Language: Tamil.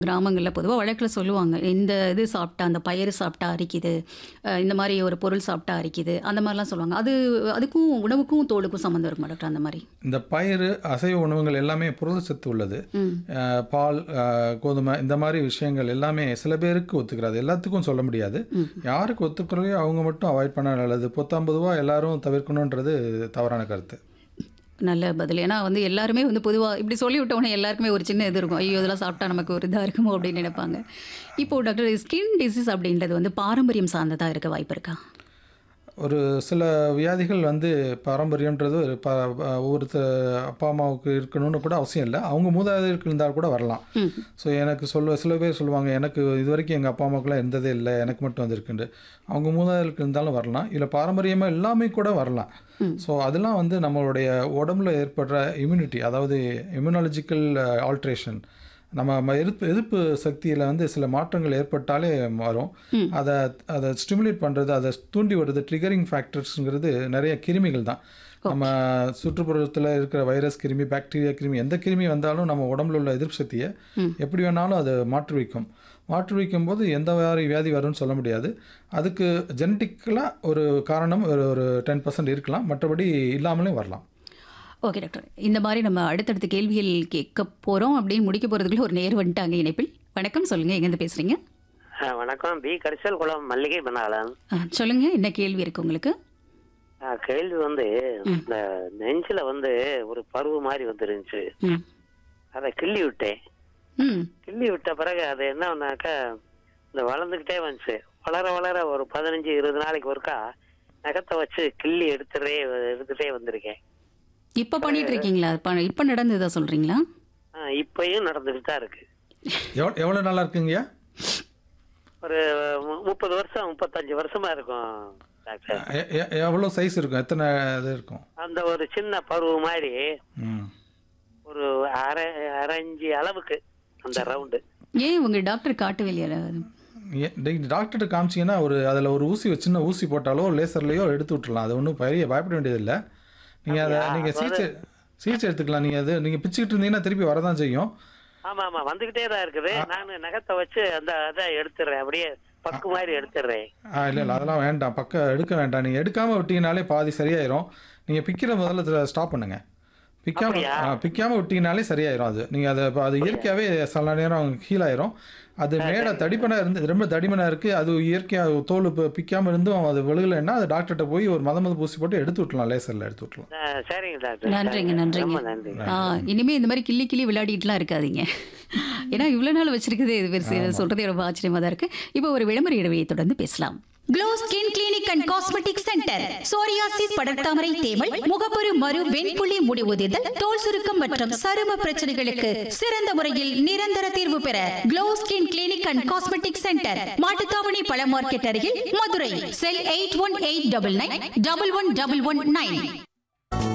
கிராமங்கள்ல பொதுவா வழக்குல சொல்லுவாங்க. இந்த இது சாப்பிட்டா, அந்த பயறு சாப்பிட்டா அரிக்குது. அ இந்த மாரி ஒரு பொருள் சாப்பிட்டா அரிக்குது. அந்த மாரிலாம் சொல்லுவாங்க. அது அதுக்கும் உணவுக்கும், தோலுக்கும் சம்மந்தம் இருக்குமா டாக்டர் அந்த மாரி? இந்த பயிறு, அசைவ உணவுகள் எல்லாமே புரதச்சத்து உள்ளது. ம். அ பால், அ கோதுமை இந்த மாரி விஷயங்கள் எல்லாமே சில பேருக்கு ஒத்துக்கிறாது. எல்லாத்துக்கும் சொல்ல முடியாது. ம். யாருக்கு ஒத்துக்கலையோ அவங்க மட்டும் அவாய்ட் பண்ணா நல்லது. பொத்தாம் பொதுவா எல்லாரும் தவிர்க்கணுன்றது தவறான கருத்து. நல்ல பதில். ஏன்னா வந்து எல்லாருமே வந்து பொதுவா இப்படி சொல்லிவிட்ட உடனே எல்லாருக்குமே ஒரு சின்ன இது இருக்கும். ஐயோ! இதெல்லாம் சாப்பிட்டா நமக்கு ஒரு இதா இருக்குமோ அப்படின்னு நினைப்பாங்க. இப்போ டாக்டர் ஸ்கின் டிசீஸ் அப்படின்றது வந்து பாரம்பரியம் சார்ந்ததா இருக்க வாய்ப்பு இருக்கா? ஒரு சில வியாதிகள் வந்து பாரம்பரியம்ன்றது ஒரு ப ப ஒவ்வொருத்தர் அப்பா, அம்மாவுக்கு இருக்கணும்னு கூட அவசியம் இல்ல. அவங்க மூதாதையருக்கு இருந்தா கூட வரலாம். ம். ஸோ எனக்கு சொல்ல சில பேர் சொல்லுவாங்க, எனக்கு இதுவரைக்கும் எங்க அப்பா, அம்மாவுக்குலாம் இருந்ததே இல்ல. எனக்கு மட்டும் வந்திருக்குன்ட்டு. அவங்க மூதாதையருக்கு இருந்தாலும் வரலாம். இல்ல பாரம்பரியமா எல்லாமே கூட வரலாம். ம். ஸோ அதெல்லாம் வந்து நம்மளுடைய உடம்புல ஏற்படுற இம்யூனிட்டி அதாவது இம்யூனாலஜிக்கல் ஆல்ட்ரேஷன் நம்ம ம எதிர்ப்பு எதிர்ப்பு சக்தியில வந்து சில மாற்றங்கள் ஏற்பட்டாலே வரும். ம். அத அத ஸ்டிமுலேட் பண்றது, அத தூண்டி விடுறது ட்ரிகரிங் ஃபேக்டர்ஸ்ங்கிறது நெறைய கிருமிகள் தான். நம்ம சுற்றுப்புறத்துல இருக்கிற வைரஸ் கிருமி, பாக்டீரியா கிருமி எந்த கிருமி வந்தாலும் நம்ம உடம்புல உள்ள எதிர்ப்பு சக்திய ம். எப்படி வேணாலும் அது மாற்றுவிக்கும். மாற்றுவிக்கும்போது எந்த மாரி வியாதி வரும்னு சொல்ல முடியாது. அதுக்கு ஜெனடிக்கலா ஒரு காரணம் ஒரு ஒரு 10% இருக்கலாம். மற்றபடி இல்லாமலும் வரலாம். Okay doctor. இந்த மாரி நம்ம அடுத்தடுத்த கேள்விகள் கேட்க போறோம் அப்படின்னு முடிக்க போறதுக்குள்ள ஒரு நேயர் வந்துட்டாங்க இணைப்பில். வணக்கம் சொல்லுங்க. எங்கேருந்து பேசுறீங்க? ஆ, வணக்கம் பி கரிசல் குளம் மல்லிகை பண்ணாளன் ஆ, சொல்லுங்க. என்ன கேள்வி இருக்கு உங்களுக்கு? ஆ, கேள்வி வந்து ம். இந்த நெஞ்சில வந்து ஒரு பருவு மாதிரி வந்துருந்துச்சு ம். அதை கிள்ளி விட்டேன் ம். கிள்ளி விட்ட பிறகு அது என்னன்னாக்கா இந்த வளர்ந்துக்கிட்டே வந்துச்சு வளர வளர ஒரு பதினஞ்சு இருபது நாளைக்கு ஒருக்கா நகத்தை வச்சு கிள்ளி எடுத்துட்டே எடுத்துட்டே வந்திருக்கேன் இப்ப பண்ணிட்டு இருக்கீங்களா? இப்ப இப்ப நடந்ததா சொல்றீங்களா? ஆ, இப்பயும் நடந்துட்டு தான் இருக்கு எவ் எவ்வளோ நாளா இருக்குங்கய்யா? ஒரு மு- முப்பது வருஷம் முப்பத்தஞ்சு வருஷமா இருக்கும் டாக்டர் எ எ எவ்வளோ சைஸ் இருக்கும்? எத்தனை இது இருக்கும்? அந்த ஒரு சின்ன பருவு மாதிரி ம். ஒரு அரை அரைஞ்சி அளவுக்கு அந்த ரவுண்டு ஏன் உங்க டாக்டர் காட்டவே இல்லையா? ஏ- டேய், டாக்டர்கிட்ட காமிச்சீங்கன்னா ஒரு அதில் ஒரு ஊசி ஒரு சின்ன ஊசி போட்டாலோ லேசர்லையோ எடுத்து விட்டுறலாம் அது ஒன்றும் பெரிய பயப்பட வேண்டியதில்லை நீங்கள் அதை அப்படியா? நீங்கள் அதாவது- சிகிச்சை சிகிச்சை எடுத்துக்கலாம் நீங்கள் அது நீங்கள் பிச்சுக்கிட்டு இருந்தீங்கன்னா திருப்பி வரதான் செய்யும் ஆமா ஆமா வந்துகிட்டே தான் இருக்குது நான் நகத்தை வச்சு அந்த அதை எடுத்துடுறேன் அப்படியே பக்கு மாதிரி எடுத்துடுறேன் ஆ இல்லை இல்லை அதெல்லாம் வேண்டாம் பக்கம் எடுக்க வேண்டாம் நீங்கள் எடுக்காமல் விட்டீங்கனாலே பாதி சரியாயிரும் நீங்கள் பிக்கிற முதல்ல ஸ்டாப் பண்ணுங்க பிக்காம அப்படியா? ஆ, பிக்காம விட்டீங்கனாலே சரியாயிரும் அது நீங்கள் அதை அது இயற்கையாகவே சில நேரம் ஹீல் ஆயிரும் அது மேடை தடிமனாக இருந்து ரொம்ப தடிமனாக இருக்குது அது இயற்கையாக தோல் இப்போ பிக்காமல் இருந்தும் அது விழுகலைன்னா அது டாக்டர்கிட்ட போய் ஒரு மத மது பூசி போட்டு எடுத்து விட்டுலாம் லேசரில் எடுத்து விட்டுலாம் ஆ, சரிங்க டாக்டர் நன்றிங்க, சரிங்க. நன்றிங்க. ரொம்ப நன்றி ஆ, இனிமே இந்த மாதிரி கிள்ளி கிள்ளி விளையாடிட்டுலாம் இருக்காதீங்க. ஏன்னா இவ்வளவு நாள் வச்சிருக்கதே இது பெருசு சொல்றதே ரொம்ப ஆச்சரியமா தான் இருக்கு. இப்போ ஒரு விளம்பர இடைவெளியை தொடர்ந்து பேசலாம். Glow skin clinic and cosmetic centre psoriasis படர்தாமரை தேமல் முகப்பரு மறு வெண்புள்ளி முடிவுதிதல் தோல் சுருக்கம் மற்றும் சரும பிரச்சனைகளுக்கு சிறந்த முறையில் நிரந்தர தீர்வு பெற glow skin clinic and cosmetic centre Mattuthavani பழ மார்க்கெட் அருகில் Madurai cell eight one eight double nine double one double one nine